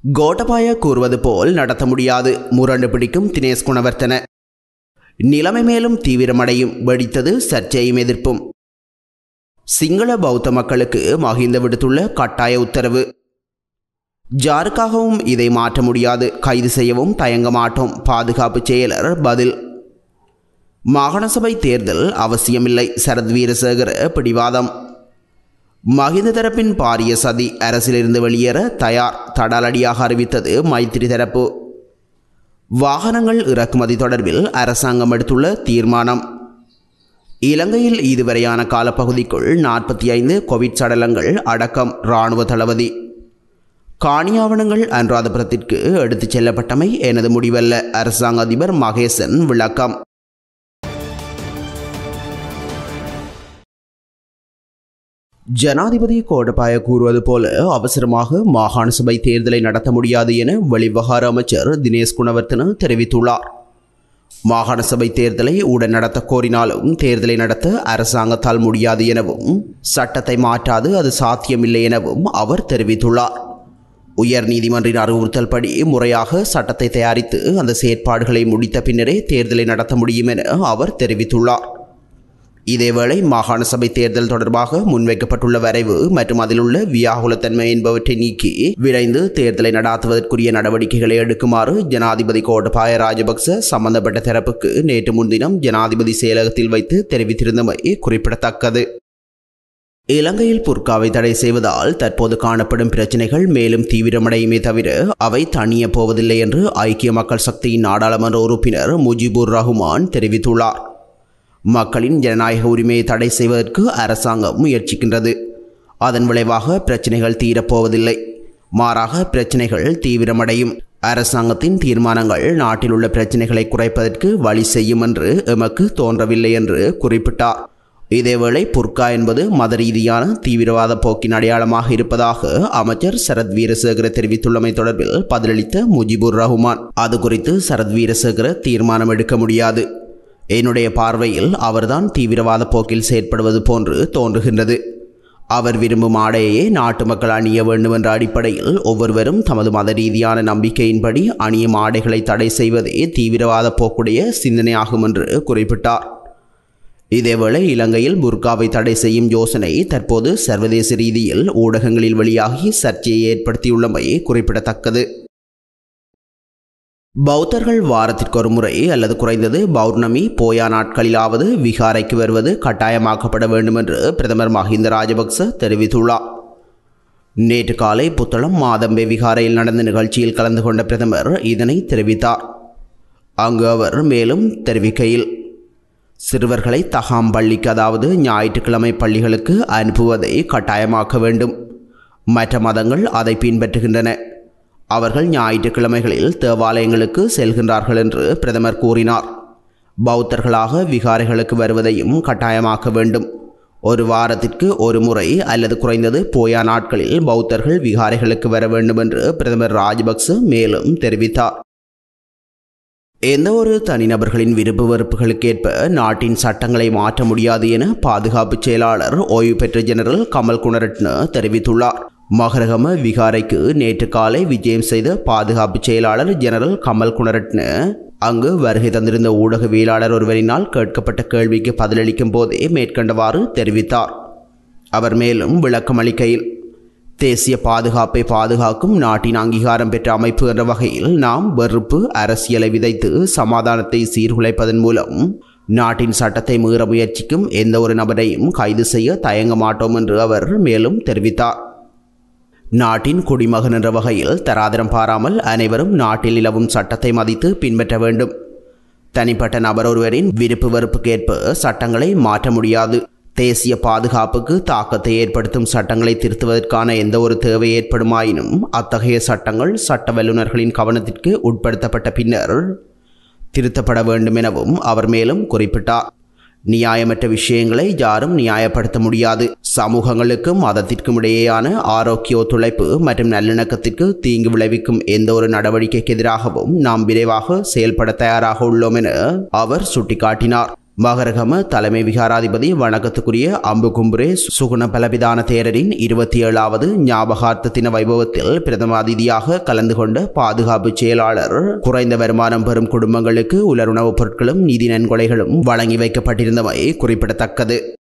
கோட்டபாய கூறுவது போல் நடத்த முடியாது முரண்டு பிடிக்கும் தினேஷ் குணவர்த்தன நிலைமை மேலும் தீவிரமடையும் வெடித்தது சர்ச்சையும் எதிர்ப்பும் சிங்கள பௌத்த மக்களுக்கு மகிந்த விடுத்துள்ள கட்டாய உத்தரவு ஜாருக்காகவும் இதை மாற்ற முடியாது கைது செய்யவும் தயங்க மாட்டோம் பாதுகாப்பு செயலர் பதில் மாகாண சபை தேர்தல் அவசியமில்லை சரத் வீரசேகர பிடிவாதம் மகிந்த தரப்பின் பாரிய சதி அரசிலிருந்து வெளியேற தயார் தடாலடியாக அறிவித்தது மைத்திரி தரப்பு வாகனங்கள் இறக்குமதி தொடர்பில் அரசாங்கம் எடுத்துள்ள தீர்மானம் இலங்கையில் இதுவரையான காலப்பகுதிக்குள் நாற்பத்தி ஐந்து கோவிட் சடலங்கள் அடக்கம் இராணுவ தளபதி காணியாவணங்கள் அனுராதபுரத்திற்கு எடுத்துச் செல்லப்பட்டமை எனது முடிவல்ல அரசாங்க அதிபர் மகேசன் விளக்கம் ஜனாதிபதி கோடபாய கூறுவது போல அவசரமாக மாகாண சபை தேர்தலை நடத்த முடியாது என வெளிவிவகார அமைச்சர் தினேஷ் குணவர்த்தன தெரிவித்துள்ளார் மாகாண சபை தேர்தலை உடன் நடத்த கோரினாலும் தேர்தலை நடத்த அரசாங்கத்தால் முடியாது எனவும் சட்டத்தை மாற்றாது அது சாத்தியமில்லை எனவும் அவர் தெரிவித்துள்ளார் உயர் நீதிமன்றின் அறிவுறுத்தல் படி முறையாக சட்டத்தை தயாரித்து அந்த செயற்பாடுகளை முடித்த பின்னரே தேர்தலை நடத்த முடியும் என அவர் தெரிவித்துள்ளார் இதேவேளை மாகாண சபை தேர்தல் தொடர்பாக முன்வைக்கப்பட்டுள்ள வரைவு மற்றும் அதில் உள்ள வியாகுலத்தன்மை என்பவற்றை நீக்கி விரைந்து தேர்தலை நடாத்துவதற்குரிய நடவடிக்கைகளை எடுக்குமாறு ஜனாதிபதி கோட்டபாய ராஜபக்ச சம்பந்தப்பட்ட தரப்புக்கு நேற்று முன்தினம் ஜனாதிபதி செயலகத்தில் வைத்து தெரிவித்திருந்தமை குறிப்பிடத்தக்கது இலங்கையில் புர்காவை தடை செய்வதால் தற்போது காணப்படும் பிரச்சினைகள் மேலும் தீவிரமடையுமே தவிர அவை தணிய போவதில்லை என்று ஐக்கிய மக்கள் சக்தியின் நாடாளுமன்ற உறுப்பினர் முஜிபுர் ரஹ்மான் தெரிவித்துள்ளார் மக்களின் ஜனநாயக உரிமையை தடை செய்வதற்கு அரசாங்கம் முயற்சிக்கின்றது அதன் விளைவாக பிரச்சினைகள் தீரப்போவதில்லை மாறாக பிரச்சினைகள் தீவிரமடையும் அரசாங்கத்தின் தீர்மானங்கள் நாட்டில் உள்ள பிரச்சினைகளை குறைப்பதற்கு வழி செய்யும் என்று எமக்கு தோன்றவில்லை என்று குறிப்பிட்டார் இதேவேளை புர்கா என்பது மத ரீதியான தீவிரவாத போக்கின் அடையாளமாக இருப்பதாக அமைச்சர் சரத் வீரசேகர தெரிவித்துள்ளமை தொடர்பில் பதிலளித்த முஜிபுர் ரஹ்மான் அது குறித்து சரத் வீரசேகர தீர்மானம் எடுக்க முடியாது என்னுடைய பார்வையில் அவர்தான் தீவிரவாத போக்கில் செயற்படுவது போன்று தோன்றுகின்றது அவர் விரும்பும் ஆடையே நாட்டு மக்கள் அணிய வேண்டும் என்ற அடிப்படையில் ஒவ்வொருவரும் தமது மத ரீதியான நம்பிக்கையின்படி அணியும் ஆடைகளை தடை செய்வதே தீவிரவாத போக்குடைய சிந்தனையாகும் என்று குறிப்பிட்டார் இதேவேளை இலங்கையில் புர்காவை தடை செய்யும் யோசனை தற்போது சர்வதேச ரீதியில் ஊடகங்களில் வெளியாகி சர்ச்சையை ஏற்படுத்தியுள்ளமை குறிப்பிடத்தக்கது பௌத்தர்கள் வாரத்திற்கு ஒரு முறை அல்லது குறைந்தது பௌர்ணமி போயா நாட்களிலாவது விகாரைக்கு வருவது கட்டாயமாக்கப்பட வேண்டும் என்று பிரதமர் மஹிந்த ராஜபக்ச தெரிவித்துள்ளார் நேற்று காலை புத்தளம் மாதம்பே விகாரையில் நடந்த நிகழ்ச்சியில் கலந்து கொண்ட பிரதமர் இதனை தெரிவித்தார் அங்கு அவர் மேலும் தெரிவிக்கையில் சிறுவர்களை தகாம் பள்ளிக்கு அதாவது ஞாயிற்றுக்கிழமை பள்ளிகளுக்கு அனுப்புவதை கட்டாயமாக்க வேண்டும் மற்ற மதங்கள் அதை பின்பற்றுகின்றன அவர்கள் ஞாயிற்றுக்கிழமைகளில் தேவாலயங்களுக்கு செல்கின்றார்கள் என்று பிரதமர் கூறினார் பௌத்தர்களாக விகாரைகளுக்கு வருவதையும் கட்டாயமாக்க வேண்டும் ஒரு வாரத்திற்கு ஒரு முறை அல்லது குறைந்தது போயா நாட்களில் பௌத்தர்கள் விகாரைகளுக்கு வர வேண்டும் என்று பிரதமர் ராஜபக்ச மேலும் தெரிவித்தார் எந்த ஒரு தனிநபர்களின் விருப்பு வெறுப்புகளுக்கேற்ப நாட்டின் சட்டங்களை மாற்ற முடியாது என பாதுகாப்பு செயலாளர் ஓய்வு பெற்ற ஜெனரல் கமல் குணரட்ன தெரிவித்துள்ளார் மகரகம விகாரைக்கு நேற்று காலை விஜயம் செய்த பாதுகாப்பு செயலாளர் ஜெனரல் கமல் குணரட்ன அங்கு வருகை தந்திருந்த ஊடகவியலாளர் ஒருவரினால் கேட்கப்பட்ட கேள்விக்கு பதிலளிக்கும் போதே மேற்கண்டவாறு தெரிவித்தார் அவர் மேலும் விளக்கம் அளிக்கையில் தேசிய பாதுகாப்பை பாதுகாக்கும் நாட்டின் அங்கீகாரம் பெற்ற அமைப்பு என்ற வகையில் நாம் வெறுப்பு அரசியலை விதைத்து சமாதானத்தை சீர்குலைப்பதன் மூலம் நாட்டின் சட்டத்தை மீற முயற்சிக்கும் எந்த ஒரு நபரையும் கைது செய்ய தயங்க மாட்டோம் என்று அவர் மேலும் தெரிவித்தார் நாட்டின் குடிமகன் என்ற வகையில் தராதரம் பாராமல் அனைவரும் நாட்டில் நிலவும் சட்டத்தை மதித்து பின்பற்ற வேண்டும் தனிப்பட்ட நபர் ஒருவரின் விருப்பு வெறுப்புக்கேற்ப சட்டங்களை மாற்ற முடியாது தேசிய பாதுகாப்புக்கு தாக்கத்தை ஏற்படுத்தும் சட்டங்களை திருத்துவதற்கான எந்த ஒரு தேவை ஏற்படுமாயினும் அத்தகைய சட்டங்கள் சட்ட வல்லுநர்களின் கவனத்திற்கு உட்படுத்தப்பட்ட பின்னர் திருத்தப்பட வேண்டும் எனவும் அவர் மேலும் குறிப்பிட்டார் நியாயமற்ற விஷயங்களை யாரும் நியாயப்படுத்த முடியாது சமூகங்களுக்கும் மதத்திற்கும் இடையேயான ஆரோக்கிய ஒத்துழைப்பு மற்றும் நல்லிணக்கத்திற்கு தீங்கு விளைவிக்கும் எந்த ஒரு நடவடிக்கைக்கு எதிராகவும் நாம் விரைவாக செயல்பட தயாராக உள்ளோம் என அவர் சுட்டிக்காட்டினார் மகரகம தலைமை விகாராதிபதி வணக்கத்துக்குரிய அம்புகும்புரே சுகுண பலபிதான தேரரின் இருபத்தி ஏழாவது ஞாபகார்த்த தின வைபவத்தில் பிரதம அதிதியாக கலந்து கொண்ட பாதுகாப்பு செயலாளர் குறைந்த வருமானம் பெறும் குடும்பங்களுக்கு உலருணவுப் பொருட்களும் நிதி நன்கொடைகளும் வழங்கி வைக்கப்பட்டிருந்தமை குறிப்பிடத்தக்கது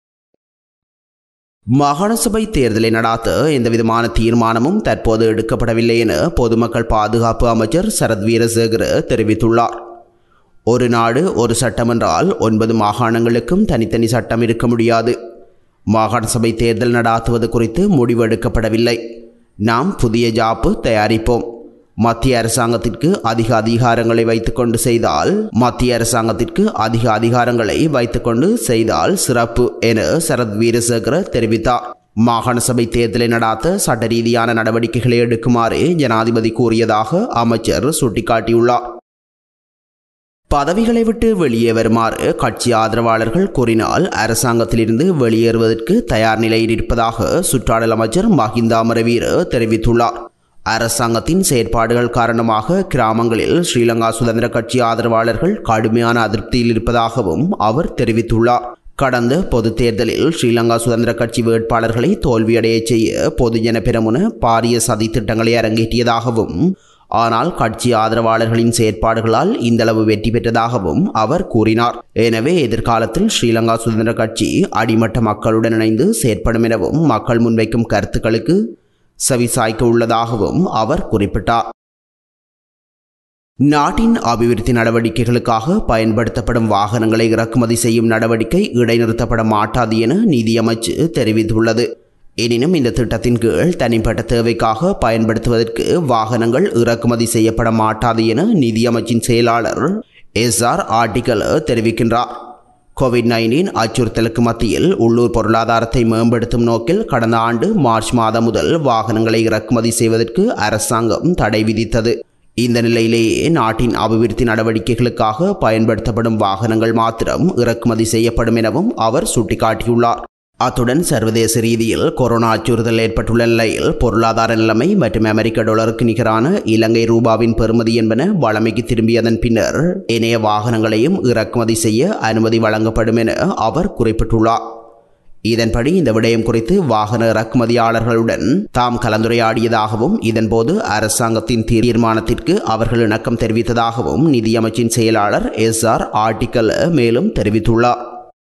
மாகாண சபை தேர்தலை நடாத்த எந்தவிதமான தீர்மானமும் தற்போது எடுக்கப்படவில்லை என பொதுமக்கள் பாதுகாப்பு அமைச்சர் சரத் வீரசேகர தெரிவித்துள்ளார் ஒரு நாடு ஒரு சட்டம் என்றால் ஒன்பது மாகாணங்களுக்கும் தனித்தனி சட்டம் இருக்க முடியாது மாகாண சபை தேர்தல் நடாத்துவது குறித்து முடிவு எடுக்கப்படவில்லை நாம் புதிய ஜாப்பு தயாரிப்போம் மத்திய அரசாங்கத்திற்கு அதிக அதிகாரங்களை வைத்துக்கொண்டு செய்தால் மத்திய அரசாங்கத்திற்கு அதிக அதிகாரங்களை வைத்துக்கொண்டு செய்தால் சிறப்பு என சரத் வீரசேகர தெரிவித்தார் மாகாண சபை தேர்தலை நடாத்த சட்ட ரீதியான நடவடிக்கைகளை எடுக்குமாறு ஜனாதிபதி கூறியதாக அமைச்சர் சுட்டிக்காட்டியுள்ளார் பதவிகளை விட்டு வெளியே வருமாறு கட்சி ஆதரவாளர்கள் கூறினால் அரசாங்கத்திலிருந்து வெளியேறுவதற்கு தயார் நிலையில் இருப்பதாக சுற்றாடல் அமைச்சர் மஹிந்தா அமரவீர தெரிவித்துள்ளார் அரசாங்கத்தின் செயற்பாடுகள் காரணமாக கிராமங்களில் ஸ்ரீலங்கா சுதந்திர கட்சி ஆதரவாளர்கள் கடுமையான அதிருப்தியில் இருப்பதாகவும் அவர் தெரிவித்துள்ளார் கடந்த பொது தேர்தலில் ஸ்ரீலங்கா சுதந்திர கட்சி வேட்பாளர்களை தோல்வியடைய செய்ய பொதுஜன பெரமுன பாரிய சதி திட்டங்களை அரங்கேற்றியதாகவும் ஆனால் கட்சி ஆதரவாளர்களின் செயற்பாடுகளால் இந்தளவு வெற்றி பெற்றதாகவும் அவர் கூறினார் எனவே எதிர்காலத்தில் ஸ்ரீலங்கா சுதந்திர கட்சி அடிமட்ட மக்களுடன் இணைந்து செயற்படும் எனவும் மக்கள் முன்வைக்கும் கருத்துக்களுக்கு செவிசாய்க்க உள்ளதாகவும் அவர் குறிப்பிட்டார் நாட்டின் அபிவிருத்தி நடவடிக்கைகளுக்காக பயன்படுத்தப்படும் வாகனங்களை இறக்குமதி செய்யும் நடவடிக்கை இடைநிறுத்தப்பட மாட்டாது என நிதியமைச்சு தெரிவித்துள்ளது எனினும் இந்த திட்டத்தின் கீழ் தனிப்பட்ட தேவைக்காக பயன்படுத்துவதற்கு வாகனங்கள் இறக்குமதி செய்யப்பட மாட்டாது என நிதியமைச்சின் செயலாளர் எஸ் ஆர் ஆர்டிகல் தெரிவிக்கின்றார் கோவிட் நைன்டீன் அச்சுறுத்தலுக்கு மத்தியில் உள்ளூர் பொருளாதாரத்தை மேம்படுத்தும் நோக்கில் கடந்த ஆண்டு மார்ச் மாதம் முதல் வாகனங்களை இறக்குமதி செய்வதற்கு அரசாங்கம் தடை விதித்தது இந்த நிலையிலேயே நாட்டின் அபிவிருத்தி நடவடிக்கைகளுக்காக பயன்படுத்தப்படும் வாகனங்கள் மாத்திரம் இறக்குமதி செய்யப்படும் எனவும் அவர் சுட்டிக்காட்டியுள்ளார் அத்துடன் சர்வதேச ரீதியில் கொரோனா அச்சுறுத்தல் ஏற்பட்டுள்ள நிலையில் பொருளாதார நிலைமை மற்றும் அமெரிக்க டாலருக்கு நிகரான இலங்கை ரூபாவின் பெறுமதி என்பன வளமைக்கு திரும்பியதன் பின்னர் இணைய வாகனங்களையும் இறக்குமதி செய்ய அனுமதி வழங்கப்படும் என அவர் குறிப்பிட்டுள்ளார் இதன்படி இந்த விடயம் குறித்து வாகன இறக்குமதியாளர்களுடன் தாம் கலந்துரையாடியதாகவும் இதன்போது அரசாங்கத்தின் தீர்மானத்திற்கு அவர்கள் இணக்கம் தெரிவித்ததாகவும் நிதியமைச்சின் செயலாளர் எஸ் ஆர் ஆர்டிக்கல் மேலும் தெரிவித்துள்ளார்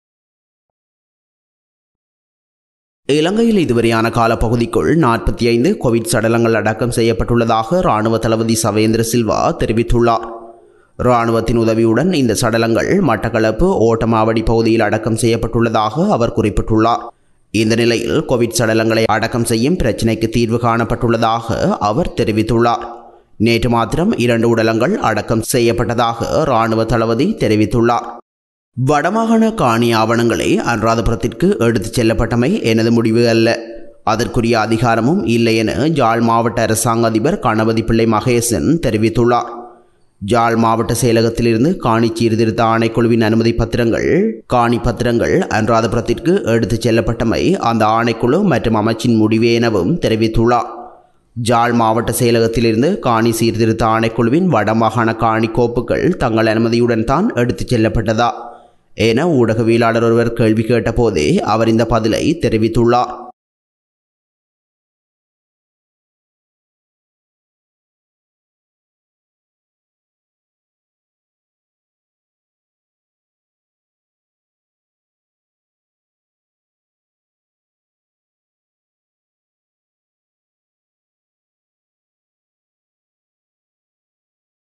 இலங்கையில் இதுவரையான காலப்பகுதிக்குள் நாற்பத்தி ஐந்து கோவிட் சடலங்கள் அடக்கம் செய்யப்பட்டுள்ளதாக இராணுவ தளபதி சவேந்திர சில்வா தெரிவித்துள்ளார் இராணுவத்தின் உதவியுடன் இந்த சடலங்கள் மட்டக்களப்பு ஓட்டமாவடி பகுதியில் அடக்கம் செய்யப்பட்டுள்ளதாக அவர் குறிப்பிட்டுள்ளார் இந்த நிலையில் கோவிட் சடலங்களை அடக்கம் செய்யும் பிரச்சினைக்கு தீர்வு காணப்பட்டுள்ளதாக அவர் தெரிவித்துள்ளார் நேற்று மாத்திரம் இரண்டு உடலங்கள் அடக்கம் செய்யப்பட்டதாக இராணுவ தளபதி தெரிவித்துள்ளார் வடமாகாண காணி ஆவணங்களை அனுராதபுரத்திற்கு எடுத்துச் செல்லப்பட்டமை எனது முடிவு அல்ல அதற்குரிய அதிகாரமும் இல்லை என ஜாழ் மாவட்ட அரசாங்க அதிபர் கணபதி பிள்ளை மகேசன் தெரிவித்துள்ளார் ஜாழ் மாவட்ட செயலகத்திலிருந்து காணி சீர்திருத்த ஆணைக்குழுவின் அனுமதி பத்திரங்கள் காணி பத்திரங்கள் அனுராதபுரத்திற்கு எடுத்துச் செல்லப்பட்டமை அந்த ஆணைக்குழு மற்றும் அமைச்சின் முடிவே எனவும் தெரிவித்துள்ளார் ஜாழ் மாவட்ட செயலகத்திலிருந்து காணி சீர்திருத்த ஆணைக்குழுவின் வடமாகாண காணி கோப்புகள் தங்கள் அனுமதியுடன் தான் எடுத்துச் செல்லப்பட்டதா என ஊடகவியலாளர் ஒருவர் கேள்வி கேட்டபோதே அவர் இந்த பதிலை தெரிவித்துள்ளார்